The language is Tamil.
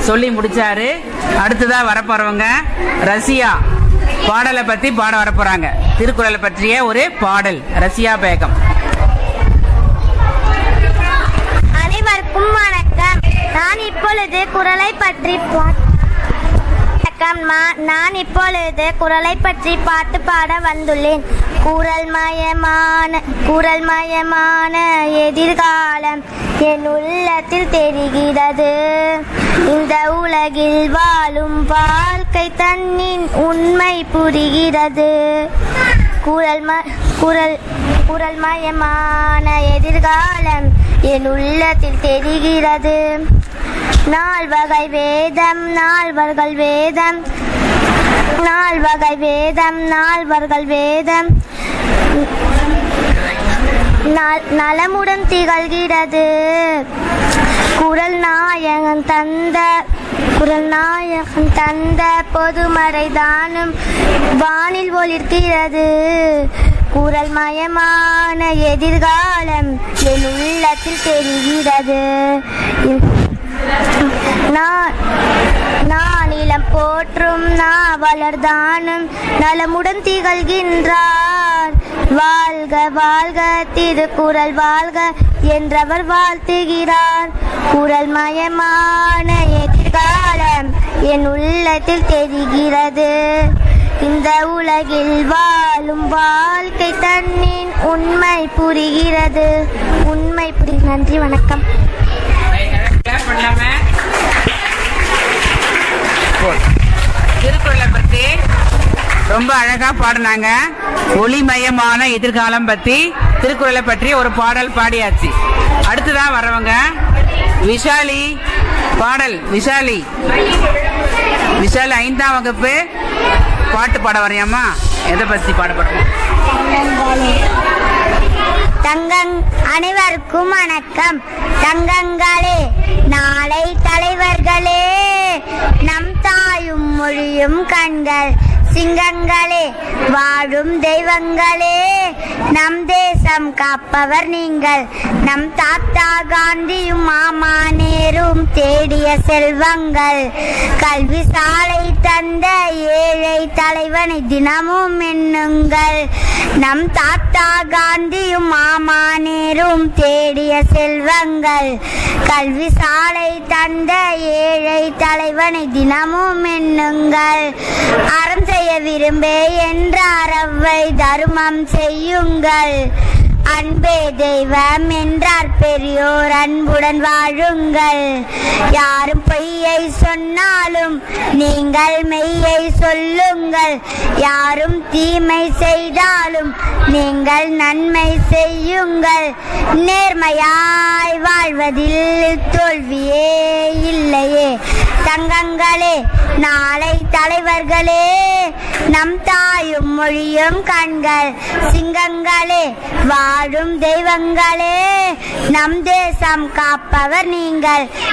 சொல்லி முடிச்சாரு அடுத்ததா வரப்போறவங்க ரசியா பாடலை பத்தி பாட வரப்போறாங்க திருக்குறளை பற்றிய ஒரு பாடல் ரசியா பேகம் அனைவருக்கும் வணக்கம் நான் இப்பொழுது குரலை பற்றி பா- வணக்கம் மா- நான் இப்பொழுது குரலை பற்றி பாட்டு பாட வந்துள்ளேன் குரல் மயமான குரல் மயமான எதிர்காலம் என் உள்ளத்தில் தெரிகிறது இந்த உலகில் வாழும் வாழ்க்கை தன்னின் உண்மை புரிகிறது குரல் ம குரல் குரல் மயமான எதிர்காலம் என் உள்ளத்தில் தெரிகிறது நால்வகை வேதம் நால்வர்கள் வேதம் நால்வகை வேதம் நால்வர்கள் வேதம் நல்- நலமுடன் திகழ்கிறது குரல் நாயகன் தந்த குரல் நாயகன் தந்த பொதுமறை தானும் வானில் ஒளிர்கிறது குரல் மயமான எதிர்காலம் என் உள்ளத்தில் தெரிகிறது நான் நான் இளம் போற்றும் நாவலர்தானும் நலமுடன் திகழ்கின்றார் வாழ்க வாழ்க திருக்குறள் வாழ்க என்றவர் வாழ்த்துகிறார் குரல் மயமான எதிர்காலம் என் உள்ளத்தில் தெரிகிறது இந்த உலகில் வாழும் வாழ்க்கை தன்னின் உண்மை புரிகிறது உண்மை புரி நன்றி வணக்கம் Clap பண்ணாம திருக்குறளை பத்தி ரொம்ப அழகா பாடினாங்க ஒளிமயமான எதிர்காலம் பத்தி திருக்குறளை பற்றி ஒரு பாடல் பாடியாச்சு அடுத்ததான் வரவங்க விஷாலி பாடல் விஷாலி விஷாலி ஐந்தாம் வகுப்பு பாட்டு பாட வரையாமா எதை பத்தி பாட போறோம் தங்கங் அனைவருக்கும் வணக்கம் தங்கங்களே நாளை தலைவர்களே நம் தாயும் மொழியும் கண்கள் சிங்கங்களே வாழும் தெய்வங்களே நம் தேசம் காப்பவர் நீங்கள் நம் தாத்தா காந்தியும் மாமா நேரும் தேடிய செல்வங்கள் கல்வி சாலை தந்த ஏழை தலைவனை தினமும் எண்ணுங்கள் நம் தாத்தா காந்தியும் மாமா நேரும் தேடிய செல்வங்கள் கல்வி சாலை தந்த ஏழை தலைவனை தினமும் எண்ணுங்கள் அறம் செய்ய விரும்பே என்றார் அவ்வை தருமம் செய்யுங்கள் அன்பே தெய்வம் என்றார் பெரியோர் அன்புடன் வாழுங்கள் யாரும் பொய்யை சொன்னாலும் நீங்கள் மெய்யை சொல்லுங்கள் யாரும் தீமை செய்தாலும் நீங்கள் நன்மை செய்யுங்கள் நேர்மையாய் வாழ்வதில் தோல்வியே இல்லையே தங்கங்களே நாளை தலைவர்களே நம் தாயும் மொழியும் கண்கள் சிங்கங்களே வாழும் தெய்வங்களே நம் தேசம் காப்பவர் நீங்கள்